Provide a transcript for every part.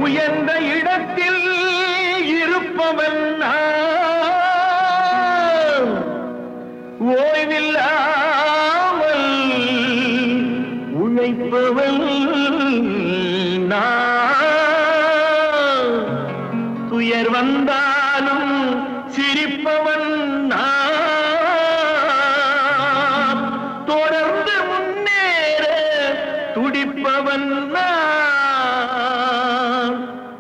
உயர்ந்த இடத்தில் இருப்பவன் நான். ஓய்வில்லாமல் உழைப்பவன் நான். துயர் வந்தாலும் சிரிப்பவன் நான். தொடர்ந்து முன்னேற துடிப்பவன் நான்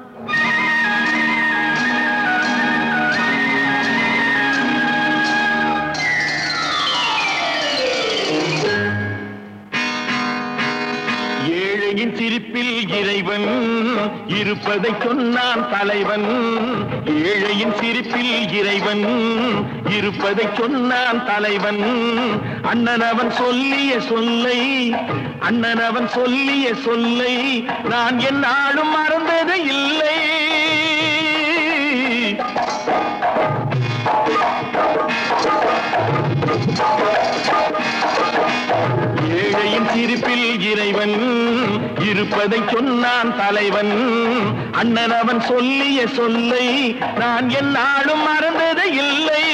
ஏழையின் சிரிப்பில் இறைவன் இருப்பதை சொன்னான் தலைவன் ஏழையின் சிரிப்பில் இறைவன் இருப்பதை சொன்னான் தலைவன் அண்ணன் அவன் சொல்லிய சொல்லை அண்ணன் அவன் சொல்லிய சொல்லை நான் என்னாலும் மறந்தது இல்லை ஏழையின் சிரிப்பில் இறைவன் இருப்பதை சொன்னான் தலைவன் அண்ணன் அவன் சொல்லிய சொல்லை நான் என்னாலும் மறந்தது இல்லை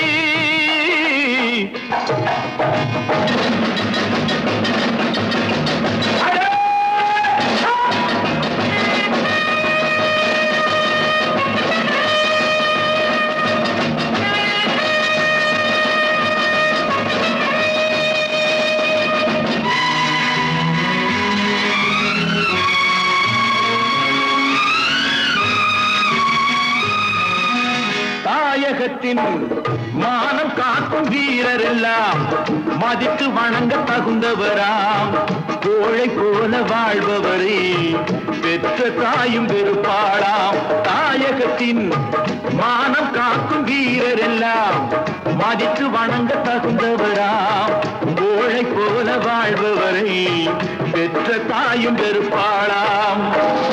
தாயகத்தின் மானம் காக்கும் வீரர் எல்லாம் மதித்து வணங்க தகுந்தவராம் கோழை போல வாழ்பவரே பெற்ற தாயும் வெறுப்பாளாம் தாயகத்தின் மானம் காக்கும் வீரர் எல்லாம் மதித்து வணங்க தகுந்தவராம் கோழை போல வாழ்பவரை பெற்ற தாயும் வெறுப்பாளாம்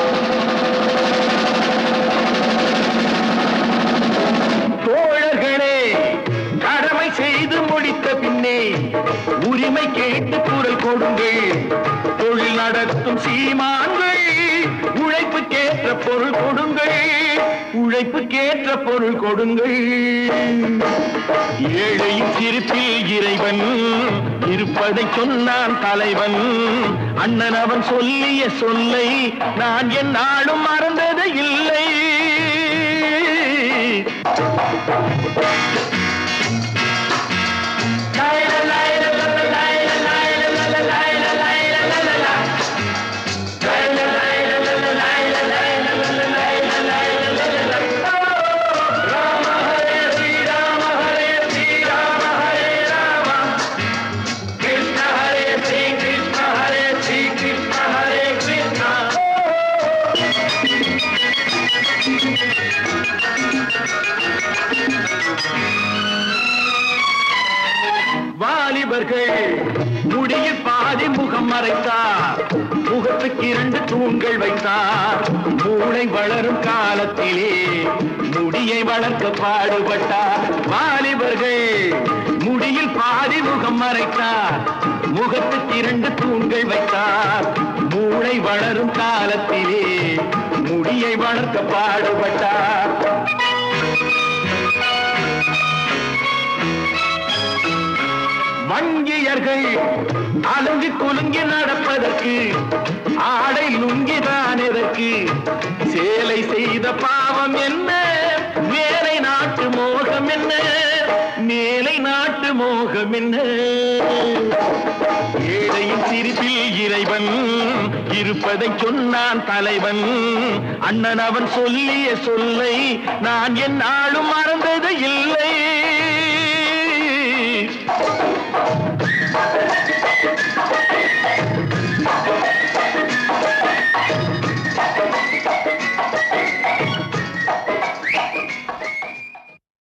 தோழர்களே கடமை செய்து முடித்த பின்னே உரிமை கேட்டு குரல் கொடுங்கள் தொழில் நடத்தும் சீமான்கள் உழைப்புக்கேற்ற பொருள் கொடுங்கள் உழைப்புக்கேற்ற பொருள் கொடுங்கள் ஏழையின் சிரிப்பில் இறைவன் இருப்பதை சொன்னான் தலைவன் அண்ணன் அவன் சொல்லிய சொல்லை நான் என்னாலும் மறந்தது இல்லை கிருஷ்ண ஹரே ஸ்ரீ கிருஷ்ண ஹரே ஸ்ரீ கிருஷ்ண ஹரே கிருஷ்ணா வாலிபர்கள் முடியில் பாதி முகம் மறைத்தார் முகத்துக்கு இரண்டு தூண்கள் வைத்தார் மூளை வளரும் காலத்திலே முடியை வளர்க்க பாடுபட்டார் வாலிபர்கள் முடியில் பாதி முகம் மறைத்தார் முகத்துக்கு இரண்டு தூண்கள் வைத்தார் மூளை வளரும் காலத்திலே முடியை வளர்க்க பாடுபட்டார் வங்கியர்கள் அலுங்கி குலுங்கி நடப்பதற்கு ஆடை லுங்கிதான் எதற்கு சேலை செய்த பாவம் என்ன மேலை நாட்டு மோகம் என்ன மேலை நாட்டு மோகம் என்ன ஏழையின் சிரிப்பில் இறைவன் இருப்பதை சொன்னான் தலைவன் அண்ணன் அவன் சொல்லிய சொல்லை நான் என்னாலும் மறந்தது இல்லை